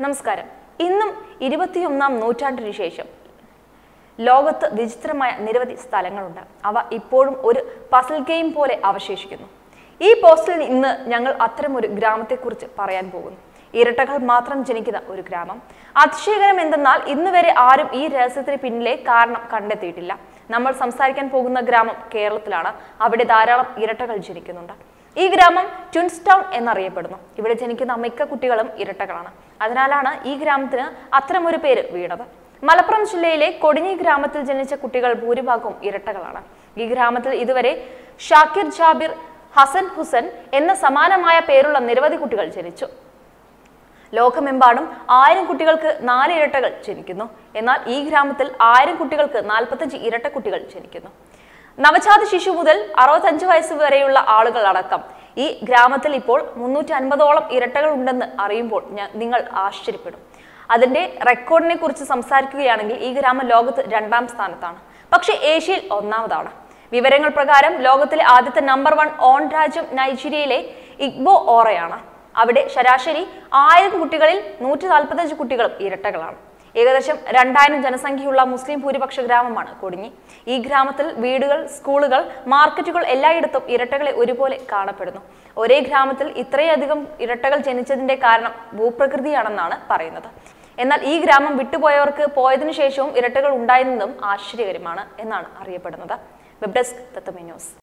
നമസ്കാരം ഇന്നും ഇരുപത്തിയൊന്നാം നൂറ്റാണ്ടിന് ശേഷം ലോകത്ത് വിചിത്രമായ നിരവധി സ്ഥലങ്ങളുണ്ട് അവ ഇപ്പോഴും ഒരു പസിൽ ഗെയിം പോലെ അവശേഷിക്കുന്നു ഈ പോസ്റ്റിൽ ഇന്ന് ഞങ്ങൾ അത്തരമൊരു ഗ്രാമത്തെക്കുറിച്ച് പറയാൻ പോകുന്നു ഇരട്ടകൾ മാത്രം ജനിക്കുന്ന ഒരു ഗ്രാമം അതിശയകരം എന്തെന്നാൽ ഇന്ന് വരെ ആരും ഈ രഹസ്യത്തിന് പിന്നിലെ കാരണം കണ്ടെത്തിയിട്ടില്ല നമ്മൾ സംസാരിക്കാൻ പോകുന്ന ഗ്രാമം കേരളത്തിലാണ് അവിടെ ധാരാളം ഇരട്ടകൾ ജനിക്കുന്നുണ്ട് ഈ ഗ്രാമം ട്വിൻസ് ടൗൺ എന്നറിയപ്പെടുന്നു ഇവിടെ ജനിക്കുന്ന മിക്ക കുട്ടികളും ഇരട്ടകളാണ് അതിനാലാണ് ഈ ഗ്രാമത്തിന് അത്തരമൊരു പേര് വീണത് മലപ്പുറം ജില്ലയിലെ കൊടിഞ്ഞി ഗ്രാമത്തിൽ ജനിച്ച കുട്ടികൾ ഭൂരിഭാഗവും ഇരട്ടകളാണ് ഈ ഗ്രാമത്തിൽ ഇതുവരെ ഷാക്കിർ ജാബിർ ഹസൻ ഹുസൻ എന്ന സമാനമായ പേരുള്ള നിരവധി കുട്ടികൾ ജനിച്ചു ലോകമെമ്പാടും ആയിരം കുട്ടികൾക്ക് നാല് ഇരട്ടകൾ ജനിക്കുന്നു എന്നാൽ ഈ ഗ്രാമത്തിൽ ആയിരം കുട്ടികൾക്ക് നാൽപ്പത്തഞ്ച് ഇരട്ട കുട്ടികൾ ജനിക്കുന്നു നവജാത ശിശു മുതൽ അറുപത്തഞ്ച് വയസ്സ് വരെയുള്ള ആളുകൾ അടക്കം ഈ ഗ്രാമത്തിൽ ഇപ്പോൾ മുന്നൂറ്റി അൻപതോളം ഇരട്ടകൾ ഉണ്ടെന്ന് അറിയുമ്പോൾ ഞാൻ നിങ്ങൾ ആശ്ചര്യപ്പെടും അതിന്റെ റെക്കോർഡിനെ കുറിച്ച് സംസാരിക്കുകയാണെങ്കിൽ ഈ ഗ്രാമം ലോകത്ത് രണ്ടാം സ്ഥാനത്താണ് പക്ഷേ ഏഷ്യയിൽ ഒന്നാമതാണ് വിവരങ്ങൾ പ്രകാരം ലോകത്തിലെ ആദ്യത്തെ നമ്പർ വൺ ഓൺ രാജ്യം നൈജീരിയയിലെ ഇഗ്ബോ ഓറയാണ് അവിടെ ശരാശരി ആയിരം കുട്ടികളിൽ നൂറ്റി നാൽപ്പത്തഞ്ച് കുട്ടികളും ഇരട്ടകളാണ് ഏകദേശം രണ്ടായിരം ജനസംഖ്യയുള്ള മുസ്ലിം ഭൂരിപക്ഷ ഗ്രാമമാണ് കൊടിഞ്ഞി ഈ ഗ്രാമത്തിൽ വീടുകൾ സ്കൂളുകൾ മാർക്കറ്റുകൾ എല്ലായിടത്തും ഇരട്ടകളെ ഒരുപോലെ കാണപ്പെടുന്നു ഒരേ ഗ്രാമത്തിൽ ഇത്രയധികം ഇരട്ടകൾ ജനിച്ചതിന്റെ കാരണം ഭൂപ്രകൃതിയാണെന്നാണ് പറയുന്നത് എന്നാൽ ഈ ഗ്രാമം വിട്ടുപോയവർക്ക് പോയതിനു ശേഷവും ഇരട്ടകൾ ഉണ്ടായിരുന്നതും ആശ്ചര്യകരമാണ് എന്നാണ് അറിയപ്പെടുന്നത് വെബ് ഡെസ്ക് തത്വമി ന്യൂസ്